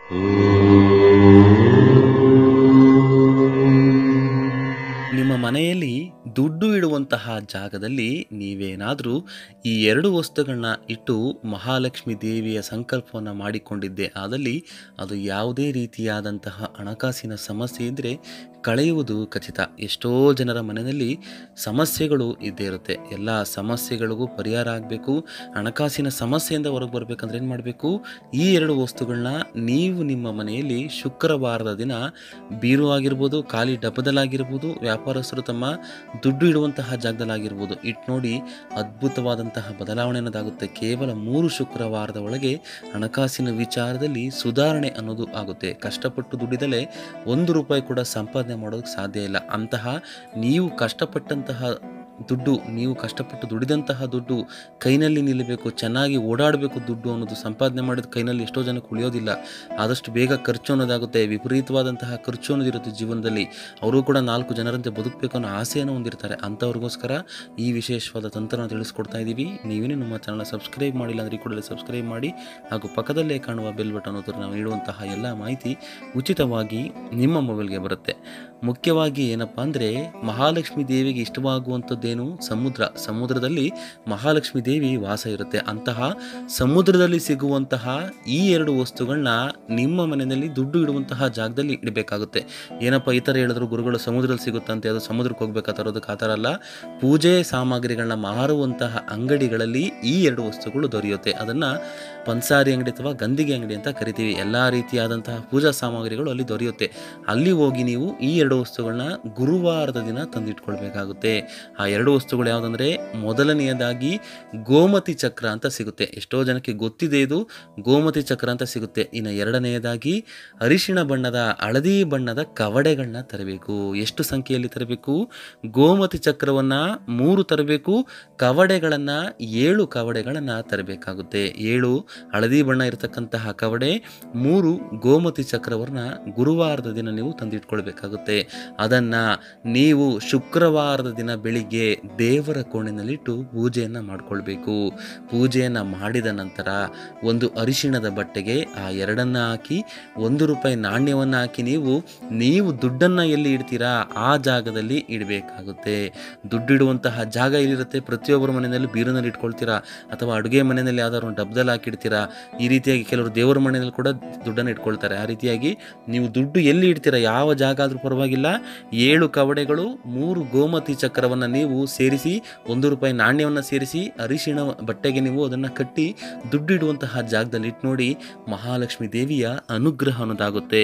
ನಿಮ್ಮ ಮನೆಯಲ್ಲಿ ದುಡ್ಡು ಇಡುವಂತಹ ಜಾಗದಲ್ಲಿ ನೀವೇನಾದರೂ ಈ ಎರಡು ವಸ್ತುಗಳನ್ನ ಇಟ್ಟು ಮಹಾಲಕ್ಷ್ಮಿ ದೇವಿಯ ಸಂಕಲ್ಪವನ್ನು ಮಾಡಿಕೊಂಡಿದ್ದೆ ಆದಲ್ಲಿ ಅದು ಯಾವುದೇ ರೀತಿಯಾದಂತಹ ಹಣಕಾಸಿನ ಸಮಸ್ಯೆ ಇದ್ದರೆ ಕಳೆಯುವುದು ಖಚಿತ ಎಷ್ಟೋ ಜನರ ಮನೆಯಲ್ಲಿ ಸಮಸ್ಯೆಗಳು ಇದ್ದೇ ಇರುತ್ತೆ ಎಲ್ಲ ಸಮಸ್ಯೆಗಳಿಗೂ ಪರಿಹಾರ ಆಗಬೇಕು ಹಣಕಾಸಿನ ಸಮಸ್ಯೆಯಿಂದ ಹೊರಗೆ ಬರಬೇಕಂದ್ರೆ ಏನು ಮಾಡಬೇಕು ಈ ಎರಡು ವಸ್ತುಗಳನ್ನ ನೀವು ನಿಮ್ಮ ಮನೆಯಲ್ಲಿ ಶುಕ್ರವಾರದ ದಿನ ಬೀರು ಆಗಿರ್ಬೋದು ಖಾಲಿ ಡಬ್ಬದಲ್ಲಾಗಿರ್ಬೋದು ವ್ಯಾಪಾರಸ್ಥರು ತಮ್ಮ ದುಡ್ಡು ಇಡುವಂತಹ ಜಾಗದಲ್ಲಾಗಿರ್ಬೋದು ಇಟ್ಟು ನೋಡಿ ಅದ್ಭುತವಾದಂತಹ ಬದಲಾವಣೆ ಅನ್ನೋದಾಗುತ್ತೆ ಕೇವಲ ಮೂರು ಶುಕ್ರವಾರದ ಒಳಗೆ ಹಣಕಾಸಿನ ವಿಚಾರದಲ್ಲಿ ಸುಧಾರಣೆ ಅನ್ನೋದು ಆಗುತ್ತೆ ಕಷ್ಟಪಟ್ಟು ದುಡಿದಲೇ ಒಂದು ರೂಪಾಯಿ ಕೂಡ ಸಂಪಾದನೆ ಮಾಡೋದಕ್ಕೆ ಸಾಧ್ಯ ಇಲ್ಲ ಅಂತಹ ನೀವು ಕಷ್ಟಪಟ್ಟಂತಹ ದುಡ್ಡು ನೀವು ಕಷ್ಟಪಟ್ಟು ದುಡಿದಂತಹ ದುಡ್ಡು ಕೈನಲ್ಲಿ ನಿಲ್ಲಬೇಕು ಚೆನ್ನಾಗಿ ಓಡಾಡಬೇಕು ದುಡ್ಡು ಅನ್ನೋದು ಸಂಪಾದನೆ ಮಾಡಿದ ಕೈನಲ್ಲಿ ಎಷ್ಟೋ ಜನಕ್ಕೆ ಉಳಿಯೋದಿಲ್ಲ ಆದಷ್ಟು ಬೇಗ ಖರ್ಚು ಅನ್ನೋದಾಗುತ್ತೆ ವಿಪರೀತವಾದಂತಹ ಖರ್ಚು ಅನ್ನೋದಿರುತ್ತೆ ಜೀವನದಲ್ಲಿ ಅವರು ಕೂಡ ನಾಲ್ಕು ಜನರಂತೆ ಬದುಕಬೇಕು ಅನ್ನೋ ಆಸೆಯನ್ನು ಹೊಂದಿರ್ತಾರೆ ಅಂಥವ್ರಿಗೋಸ್ಕರ ಈ ವಿಶೇಷವಾದ ತಂತ್ರನ ತಿಳಿಸ್ಕೊಡ್ತಾ ಇದ್ದೀವಿ ನೀವೇನು ನಮ್ಮ ಚಾನಲ್ ಸಬ್ಸ್ಕ್ರೈಬ್ ಮಾಡಿಲ್ಲ ಅಂದರೆ ಈ ಕೂಡಲೇ ಸಬ್ಸ್ಕ್ರೈಬ್ ಮಾಡಿ ಹಾಗೂ ಪಕ್ಕದಲ್ಲೇ ಕಾಣುವ ಬೆಲ್ ಬಟನ್ ಒತ್ತರೆ ನಾವು ನೀಡುವಂತಹ ಎಲ್ಲ ಮಾಹಿತಿ ಉಚಿತವಾಗಿ ನಿಮ್ಮ ಮೊಬೈಲ್ಗೆ ಬರುತ್ತೆ ಮುಖ್ಯವಾಗಿ ಏನಪ್ಪ ಅಂದರೆ ಮಹಾಲಕ್ಷ್ಮಿ ದೇವಿಗೆ ಇಷ್ಟವಾಗುವಂಥದ್ದೇನು ಸಮುದ್ರ ಸಮುದ್ರದಲ್ಲಿ ಮಹಾಲಕ್ಷ್ಮಿ ದೇವಿ ವಾಸ ಇರುತ್ತೆ ಅಂತಹ ಸಮುದ್ರದಲ್ಲಿ ಸಿಗುವಂತಹ ಈ ಎರಡು ವಸ್ತುಗಳನ್ನ ನಿಮ್ಮ ಮನೆಯಲ್ಲಿ ದುಡ್ಡು ಇಡುವಂತಹ ಜಾಗದಲ್ಲಿ ಇಡಬೇಕಾಗುತ್ತೆ ಏನಪ್ಪ ಈ ಥರ ಹೇಳಿದ್ರು ಗುರುಗಳು ಸಮುದ್ರದಲ್ಲಿ ಸಿಗುತ್ತಂತೆ ಅದು ಸಮುದ್ರಕ್ಕೆ ಹೋಗ್ಬೇಕಾ ತರೋದಕ್ಕೆ ಆ ಥರ ಅಲ್ಲ ಪೂಜೆ ಸಾಮಗ್ರಿಗಳನ್ನ ಮಾರುವಂತಹ ಅಂಗಡಿಗಳಲ್ಲಿ ಈ ಎರಡು ವಸ್ತುಗಳು ದೊರೆಯುತ್ತೆ ಅದನ್ನು ಪನ್ಸಾರಿ ಅಂಗಡಿ ಅಥವಾ ಗಂದಿಗೆ ಅಂಗಡಿ ಅಂತ ಕರಿತೀವಿ ಎಲ್ಲ ರೀತಿಯಾದಂತಹ ಪೂಜಾ ಸಾಮಗ್ರಿಗಳು ಅಲ್ಲಿ ದೊರೆಯುತ್ತೆ ಅಲ್ಲಿ ಹೋಗಿ ನೀವು ಈ ಎರಡು ವಸ್ತುಗಳನ್ನ ಗುರುವಾರದ ದಿನ ತಂದಿಟ್ಕೊಳ್ಬೇಕಾಗುತ್ತೆ ಆ ಎರಡು ವಸ್ತುಗಳು ಯಾವುದಂದ್ರೆ ಮೊದಲನೆಯದಾಗಿ ಗೋಮತಿ ಚಕ್ರ ಅಂತ ಸಿಗುತ್ತೆ ಎಷ್ಟೋ ಜನಕ್ಕೆ ಗೊತ್ತಿದೆ ಇದು ಗೋಮತಿ ಚಕ್ರ ಅಂತ ಸಿಗುತ್ತೆ ಇನ್ನು ಎರಡನೆಯದಾಗಿ ಅರಿಶಿಣ ಬಣ್ಣದ ಹಳದಿ ಬಣ್ಣದ ಕವಡೆಗಳನ್ನ ತರಬೇಕು ಎಷ್ಟು ಸಂಖ್ಯೆಯಲ್ಲಿ ತರಬೇಕು ಗೋಮತಿ ಚಕ್ರವನ್ನ ಮೂರು ತರಬೇಕು ಕವಡೆಗಳನ್ನ ಏಳು ಕವಡೆಗಳನ್ನ ತರಬೇಕಾಗುತ್ತೆ ಏಳು ಹಳದಿ ಬಣ್ಣ ಇರತಕ್ಕಂತಹ ಕವಡೆ ಮೂರು ಗೋಮತಿ ಚಕ್ರವನ್ನ ಗುರುವಾರದ ದಿನ ನೀವು ತಂದಿಟ್ಕೊಳ್ಬೇಕಾಗುತ್ತೆ ಅದನ್ನ ನೀವು ಶುಕ್ರವಾರದ ದಿನ ಬೆಳಿಗ್ಗೆ ದೇವರ ಕೋಣೆನಲ್ಲಿಟ್ಟು ಪೂಜೆಯನ್ನ ಮಾಡ್ಕೊಳ್ಬೇಕು ಪೂಜೆಯನ್ನ ಮಾಡಿದ ನಂತರ ಒಂದು ಅರಿಶಿಣದ ಬಟ್ಟೆಗೆ ಆ ಎರಡನ್ನ ಹಾಕಿ ಒಂದು ರೂಪಾಯಿ ನಾಣ್ಯವನ್ನ ಹಾಕಿ ನೀವು ನೀವು ದುಡ್ಡನ್ನ ಎಲ್ಲಿ ಇಡ್ತೀರಾ ಆ ಜಾಗದಲ್ಲಿ ಇಡಬೇಕಾಗುತ್ತೆ ದುಡ್ಡಿಡುವಂತಹ ಜಾಗ ಎಲ್ಲಿರುತ್ತೆ ಪ್ರತಿಯೊಬ್ಬರ ಮನೆಯಲ್ಲಿ ಬೀರಿನಲ್ಲಿ ಇಟ್ಕೊಳ್ತೀರಾ ಅಥವಾ ಅಡುಗೆ ಮನೆಯಲ್ಲಿ ಯಾವ್ದಾದ್ರು ಒಂದು ಡಬ್ದಲ್ಲಿ ಹಾಕಿಡ್ತೀರಾ ಈ ರೀತಿಯಾಗಿ ಕೆಲವರು ದೇವರ ಮನೆಯಲ್ಲಿ ಕೂಡ ದುಡ್ಡನ್ನು ಇಟ್ಕೊಳ್ತಾರೆ ಆ ರೀತಿಯಾಗಿ ನೀವು ದುಡ್ಡು ಎಲ್ಲಿ ಇಡ್ತೀರಾ ಯಾವ ಜಾಗ ಆದರೂ ಪರವಾಗಿಲ್ಲ ಏಳು ಕವಡೆಗಳು ಮೂರು ಗೋಮತಿ ಚಕ್ರವನ್ನು ನೀವು ಸೇರಿಸಿ ಒಂದು ರೂಪಾಯಿ ನಾಣ್ಯವನ್ನು ಸೇರಿಸಿ ಅರಿಶಿಣ ಬಟ್ಟೆಗೆ ನೀವು ಅದನ್ನು ಕಟ್ಟಿ ದುಡ್ಡಿಡುವಂತಹ ಜಾಗದಲ್ಲಿ ಇಟ್ಟು ನೋಡಿ ಮಹಾಲಕ್ಷ್ಮಿ ದೇವಿಯ ಅನುಗ್ರಹ ಅನ್ನೋದಾಗುತ್ತೆ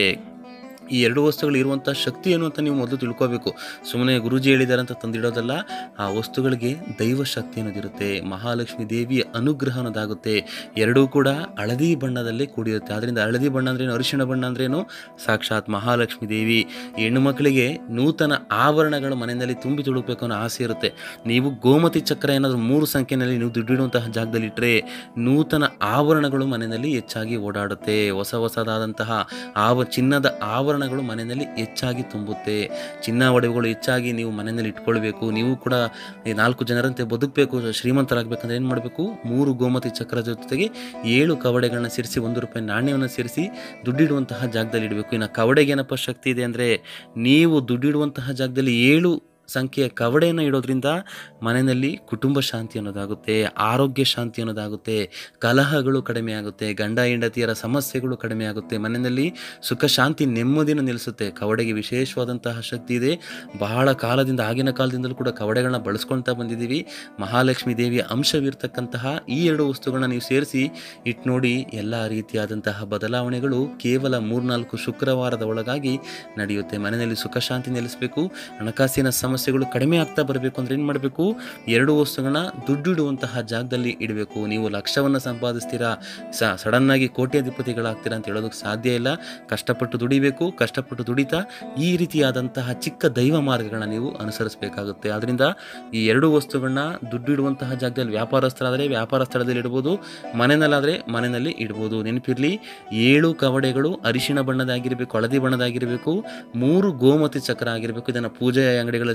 ಈ ಎರಡು ವಸ್ತುಗಳು ಇರುವಂಥ ಶಕ್ತಿ ಏನು ಅಂತ ನೀವು ಮೊದಲು ತಿಳ್ಕೋಬೇಕು ಸುಮ್ಮನೆ ಗುರೂಜಿ ಹೇಳಿದ್ದಾರೆ ಅಂತ ತಂದಿಡೋದಲ್ಲ ಆ ವಸ್ತುಗಳಿಗೆ ದೈವ ಶಕ್ತಿ ಅನ್ನೋದಿರುತ್ತೆ ಮಹಾಲಕ್ಷ್ಮಿ ದೇವಿಯ ಅನುಗ್ರಹ ಅನ್ನೋದಾಗುತ್ತೆ ಎರಡೂ ಕೂಡ ಹಳದಿ ಬಣ್ಣದಲ್ಲೇ ಕೂಡಿರುತ್ತೆ ಅದರಿಂದ ಹಳದಿ ಬಣ್ಣ ಅಂದ್ರೇನು ಅರಿಶಿಣ ಬಣ್ಣ ಅಂದ್ರೇನು ಸಾಕ್ಷಾತ್ ಮಹಾಲಕ್ಷ್ಮಿ ದೇವಿ ಹೆಣ್ಣು ಮಕ್ಕಳಿಗೆ ನೂತನ ಆಭರಣಗಳು ಮನೆಯಲ್ಲಿ ತುಂಬಿ ತುಳುಕಬೇಕು ಅನ್ನೋ ಆಸೆ ಇರುತ್ತೆ ನೀವು ಗೋಮತಿ ಚಕ್ರ ಏನಾದರೂ ಮೂರು ಸಂಖ್ಯೆಯಲ್ಲಿ ನೀವು ದುಡ್ಡಿಡುವಂತಹ ಜಾಗದಲ್ಲಿ ಇಟ್ಟರೆ ನೂತನ ಆಭರಣಗಳು ಮನೆಯಲ್ಲಿ ಹೆಚ್ಚಾಗಿ ಓಡಾಡುತ್ತೆ ಹೊಸ ಹೊಸದಾದಂತಹ ಆವ ಚಿನ್ನದ ಆಭರಣಗಳು ಮನೆಯಲ್ಲಿ ಹೆಚ್ಚಾಗಿ ತುಂಬುತ್ತೆ ಚಿನ್ನ ಒಡವೆಗಳು ಹೆಚ್ಚಾಗಿ ನೀವು ಮನೆಯಲ್ಲಿ ಇಟ್ಕೊಳ್ಬೇಕು ನೀವು ಕೂಡ ಈ ನಾಲ್ಕು ಜನರಂತೆ ಬದುಕಬೇಕು ಶ್ರೀಮಂತರಾಗಬೇಕಂದ್ರೆ ಏನು ಮಾಡಬೇಕು ಮೂರು ಗೋಮತಿ ಚಕ್ರದ ಜೊತೆಗೆ ಏಳು ಕವಡೆಗಳನ್ನ ಸೇರಿಸಿ ಒಂದು ರೂಪಾಯಿ ನಾಣ್ಯವನ್ನು ಸೇರಿಸಿ ದುಡ್ಡಿಡುವಂತಹ ಜಾಗದಲ್ಲಿ ಇಡಬೇಕು ಇನ್ನು ಕವಡೆಗೆ ಏನಪ್ಪ ಶಕ್ತಿ ಇದೆ ಅಂದರೆ ನೀವು ದುಡ್ಡಿಡುವಂತಹ ಜಾಗದಲ್ಲಿ ಏಳು ಸಂಖ್ಯೆಯ ಕವಡೆಯನ್ನು ಇಡೋದ್ರಿಂದ ಮನೆಯಲ್ಲಿ ಕುಟುಂಬ ಶಾಂತಿ ಅನ್ನೋದಾಗುತ್ತೆ ಆರೋಗ್ಯ ಶಾಂತಿ ಅನ್ನೋದಾಗುತ್ತೆ ಕಲಹಗಳು ಕಡಿಮೆ ಆಗುತ್ತೆ ಗಂಡ ಹೆಂಡತಿಯರ ಸಮಸ್ಯೆಗಳು ಕಡಿಮೆ ಆಗುತ್ತೆ ಮನೆಯಲ್ಲಿ ಸುಖ ಶಾಂತಿ ನೆಮ್ಮದಿನ ನಿಲ್ಲಿಸುತ್ತೆ ಕವಡೆಗೆ ವಿಶೇಷವಾದಂತಹ ಶಕ್ತಿ ಇದೆ ಬಹಳ ಕಾಲದಿಂದ ಆಗಿನ ಕಾಲದಿಂದಲೂ ಕೂಡ ಕವಡೆಗಳನ್ನ ಬಳಸ್ಕೊಳ್ತಾ ಬಂದಿದ್ದೀವಿ ಮಹಾಲಕ್ಷ್ಮಿ ದೇವಿಯ ಅಂಶವಿರ್ತಕ್ಕಂತಹ ಈ ಎರಡು ವಸ್ತುಗಳನ್ನ ನೀವು ಸೇರಿಸಿ ಇಟ್ಟು ನೋಡಿ ಎಲ್ಲ ರೀತಿಯಾದಂತಹ ಬದಲಾವಣೆಗಳು ಕೇವಲ ಮೂರ್ನಾಲ್ಕು ಶುಕ್ರವಾರದ ಒಳಗಾಗಿ ನಡೆಯುತ್ತೆ ಮನೆಯಲ್ಲಿ ಸುಖ ಶಾಂತಿ ನೆಲೆಸಬೇಕು ಹಣಕಾಸಿನ ಸಮಸ್ಯೆಗಳು ಕಡಿಮೆ ಆಗ್ತಾ ಬರಬೇಕು ಅಂದ್ರೆ ಏನು ಮಾಡಬೇಕು ಎರಡು ವಸ್ತುಗಳನ್ನ ದುಡ್ಡಿಡುವಂತಹ ಜಾಗದಲ್ಲಿ ಇಡಬೇಕು ನೀವು ಲಕ್ಷವನ್ನು ಸಂಪಾದಿಸ್ತೀರಾ ಸ ಸಡನ್ನಾಗಿ ಕೋಟ್ಯಾಧಿಪತಿಗಳಾಗ್ತೀರಾ ಅಂತ ಹೇಳೋದಕ್ಕೆ ಸಾಧ್ಯ ಇಲ್ಲ ಕಷ್ಟಪಟ್ಟು ದುಡಿಬೇಕು ಕಷ್ಟಪಟ್ಟು ದುಡಿತಾ ಈ ರೀತಿಯಾದಂತಹ ಚಿಕ್ಕ ದೈವ ಮಾರ್ಗಗಳನ್ನ ನೀವು ಅನುಸರಿಸಬೇಕಾಗುತ್ತೆ ಅದರಿಂದ ಈ ಎರಡು ವಸ್ತುಗಳನ್ನ ದುಡ್ಡಿಡುವಂತಹ ಜಾಗದಲ್ಲಿ ವ್ಯಾಪಾರ ಸ್ಥಳ ಆದರೆ ವ್ಯಾಪಾರ ಸ್ಥಳದಲ್ಲಿ ಇಡ್ಬೋದು ಮನೆಯಲ್ಲಾದರೆ ಮನೆಯಲ್ಲಿ ಇಡ್ಬೋದು ನೆನಪಿರಲಿ ಏಳು ಕವಡೆಗಳು ಅರಿಶಿಣ ಬಣ್ಣದಾಗಿರಬೇಕು ಹಳದಿ ಬಣ್ಣದಾಗಿರಬೇಕು ಮೂರು ಗೋಮತಿ ಚಕ್ರ ಆಗಿರಬೇಕು ಇದನ್ನು ಪೂಜೆ ಅಂಗಡಿಗಳಲ್ಲಿ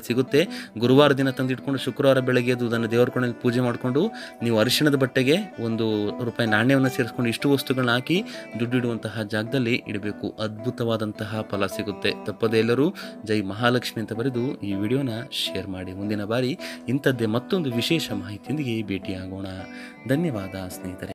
ಸಿಗುತ್ತೆ ಗುರುವಾರ ದಿನ ತಂದಿಟ್ಕೊಂಡು ಶುಕ್ರವಾರ ಬೆಳಗ್ಗೆ ಎದ್ದು ಅದನ್ನು ದೇವರ ಕೋಣೆಯಲ್ಲಿ ಪೂಜೆ ಮಾಡಿಕೊಂಡು ನೀವು ಅರಿಶಿಣದ ಬಟ್ಟೆಗೆ ಒಂದು ರೂಪಾಯಿ ನಾಣ್ಯವನ್ನು ಸೇರಿಸ್ಕೊಂಡು ಇಷ್ಟು ವಸ್ತುಗಳನ್ನ ಹಾಕಿ ದುಡ್ಡಿಡುವಂತಹ ಜಾಗದಲ್ಲಿ ಇಡಬೇಕು ಅದ್ಭುತವಾದಂತಹ ಫಲ ಸಿಗುತ್ತೆ ತಪ್ಪದೆ ಎಲ್ಲರೂ ಜೈ ಮಹಾಲಕ್ಷ್ಮಿ ಅಂತ ಬರೆದು ಈ ವಿಡಿಯೋನ ಶೇರ್ ಮಾಡಿ ಮುಂದಿನ ಬಾರಿ ಇಂಥದ್ದೇ ಮತ್ತೊಂದು ವಿಶೇಷ ಮಾಹಿತಿಯೊಂದಿಗೆ ಭೇಟಿಯಾಗೋಣ ಧನ್ಯವಾದ ಸ್ನೇಹಿತರೆ